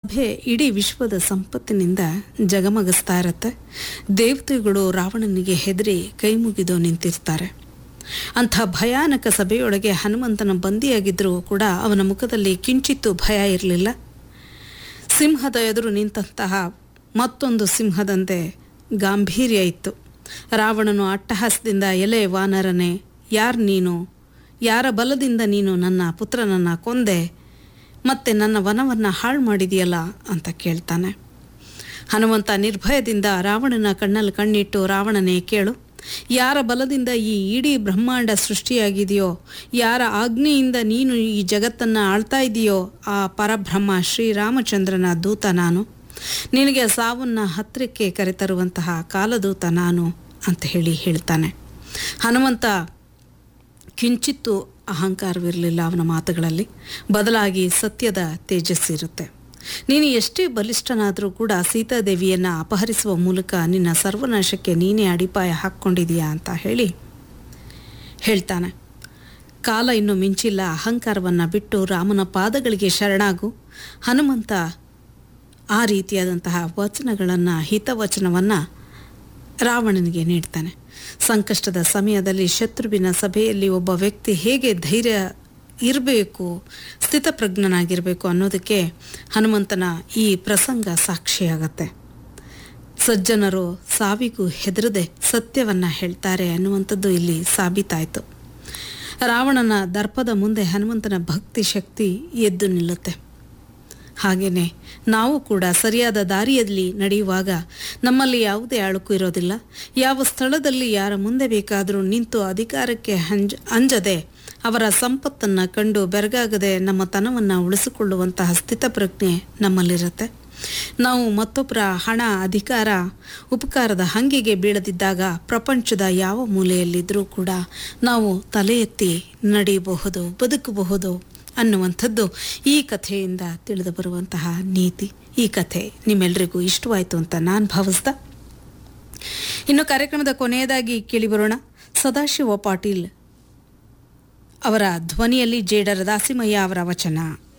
ಸಭೆ ಇಡೀ ವಿಶ್ವದ ಸಂಪತ್ತಿನಿಂದ ಜಗಮಗಿಸ್ತಾ ಇರತ್ತೆ ದೇವತೆಗಳು ರಾವಣನಿಗೆ ಹೆದರಿ ಕೈ ಮುಗಿದು ನಿಂತಿರ್ತಾರೆ ಅಂಥ ಭಯಾನಕ ಸಭೆಯೊಳಗೆ ಹನುಮಂತನ ಬಂದಿಯಾಗಿದ್ದರೂ ಕೂಡ ಅವನ ಮುಖದಲ್ಲಿ ಕಿಂಚಿತ್ತೂ ಭಯ ಇರಲಿಲ್ಲ ಸಿಂಹದ ಎದುರು ನಿಂತಹ ಮತ್ತೊಂದು ಸಿಂಹದಂತೆ ಗಾಂಭೀರ್ಯ ಇತ್ತು ರಾವಣನು ಅಟ್ಟಹಾಸದಿಂದ ಎಲೆ ವಾನರನೆ ಯಾರ್ ನೀನು ಯಾರ ಬಲದಿಂದ ನೀನು ನನ್ನ ಪುತ್ರನನ್ನು ಕೊಂದೆ ಮತ್ತೆ ನನ್ನ ವನವನ್ನು ಹಾಳು ಮಾಡಿದೆಯಲ್ಲ ಅಂತ ಕೇಳ್ತಾನೆ ಹನುಮಂತ ನಿರ್ಭಯದಿಂದ ರಾವಣನ ಕಣ್ಣಲ್ಲಿ ಕಣ್ಣಿಟ್ಟು ರಾವಣನೇ ಕೇಳು ಯಾರ ಬಲದಿಂದ ಈ ಇಡೀ ಬ್ರಹ್ಮಾಂಡ ಸೃಷ್ಟಿಯಾಗಿದೆಯೋ ಯಾರ ಆಜ್ಞೆಯಿಂದ ನೀನು ಈ ಜಗತ್ತನ್ನು ಆಳ್ತಾ ಇದೆಯೋ ಆ ಪರಬ್ರಹ್ಮ ಶ್ರೀರಾಮಚಂದ್ರನ ದೂತ ನಾನು ನಿನಗೆ ಸಾವನ್ನ ಹತ್ತಿರಕ್ಕೆ ಕರೆತರುವಂತಹ ಕಾಲದೂತ ನಾನು ಅಂತ ಹೇಳಿ ಹೇಳ್ತಾನೆ ಹನುಮಂತ ಕಿಂಚಿತ್ತೂ ಅಹಂಕಾರವಿರಲಿಲ್ಲ ಅವನ ಮಾತುಗಳಲ್ಲಿ ಬದಲಾಗಿ ಸತ್ಯದ ತೇಜಸ್ಸಿರುತ್ತೆ ನೀನು ಎಷ್ಟೇ ಬಲಿಷ್ಠನಾದರೂ ಕೂಡ ಸೀತಾದೇವಿಯನ್ನು ಅಪಹರಿಸುವ ಮೂಲಕ ನಿನ್ನ ಸರ್ವನಾಶಕ್ಕೆ ನೀನೇ ಅಡಿಪಾಯ ಹಾಕ್ಕೊಂಡಿದೀಯಾ ಅಂತ ಹೇಳಿ ಹೇಳ್ತಾನೆ ಕಾಲ ಇನ್ನು ಮಿಂಚಿಲ್ಲ ಅಹಂಕಾರವನ್ನು ಬಿಟ್ಟು ರಾಮನ ಪಾದಗಳಿಗೆ ಶರಣಾಗು ಹನುಮಂತ ಆ ರೀತಿಯಾದಂತಹ ವಚನಗಳನ್ನು ಹಿತವಚನವನ್ನು ರಾವಣನಿಗೆ ನೀಡ್ತಾನೆ ಸಂಕಷ್ಟದ ಸಮಯದಲ್ಲಿ ಶತ್ರುವಿನ ಸಭೆಯಲ್ಲಿ ಒಬ್ಬ ವ್ಯಕ್ತಿ ಹೇಗೆ ಧೈರ್ಯ ಇರಬೇಕು ಸ್ಥಿತಪ್ರಜ್ಞನಾಗಿರಬೇಕು ಅನ್ನೋದಕ್ಕೆ ಹನುಮಂತನ ಈ ಪ್ರಸಂಗ ಸಾಕ್ಷಿಯಾಗತ್ತೆ ಸಜ್ಜನರು ಸಾವಿಗೂ ಹೆದರದೆ ಸತ್ಯವನ್ನ ಹೇಳ್ತಾರೆ ಅನ್ನುವಂಥದ್ದು ಇಲ್ಲಿ ಸಾಬೀತಾಯಿತು ರಾವಣನ ದರ್ಪದ ಮುಂದೆ ಹನುಮಂತನ ಭಕ್ತಿ ಶಕ್ತಿ ಎದ್ದು ನಿಲ್ಲುತ್ತೆ ಹಾಗೆಯೇ ನಾವು ಕೂಡ ಸರಿಯಾದ ದಾರಿಯಲ್ಲಿ ನಡೆಯುವಾಗ ನಮ್ಮಲ್ಲಿ ಯಾವುದೇ ಅಳುಕು ಇರೋದಿಲ್ಲ ಯಾವ ಸ್ಥಳದಲ್ಲಿ ಯಾರ ಮುಂದೆ ಬೇಕಾದರೂ ನಿಂತು ಅಧಿಕಾರಕ್ಕೆ ಹಂಜ ಅಂಜದೆ ಅವರ ಸಂಪತ್ತನ್ನು ಕಂಡು ಬೆರಗಾಗದೆ ನಮ್ಮ ತನವನ್ನು ಉಳಿಸಿಕೊಳ್ಳುವಂತಹ ಸ್ಥಿತಪ್ರಜ್ಞೆ ನಮ್ಮಲ್ಲಿರುತ್ತೆ ನಾವು ಮತ್ತೊಬ್ಬರ ಹಣ ಅಧಿಕಾರ ಉಪಕಾರದ ಹಂಗಿಗೆ ಬೀಳದಿದ್ದಾಗ ಪ್ರಪಂಚದ ಯಾವ ಮೂಲೆಯಲ್ಲಿದ್ದರೂ ಕೂಡ ನಾವು ತಲೆ ಎತ್ತಿ ನಡೆಯಬಹುದು ಬದುಕಬಹುದು ಅನ್ನುವಂಥದ್ದು ಈ ಕಥೆಯಿಂದ ತಿಳಿದು ಬರುವಂತಹ ನೀತಿ ಈ ಕಥೆ ನಿಮ್ಮೆಲ್ಲರಿಗೂ ಇಷ್ಟವಾಯಿತು ಅಂತ ನಾನು ಭಾವಿಸ್ತಾ ಇನ್ನು ಕಾರ್ಯಕ್ರಮದ ಕೊನೆಯದಾಗಿ ಕೇಳಿಬರೋಣ ಸದಾಶಿವ ಪಾಟೀಲ್ ಅವರ ಧ್ವನಿಯಲ್ಲಿ ಜೇಡರ ದಾಸಿಮಯ್ಯ ಅವರ ವಚನ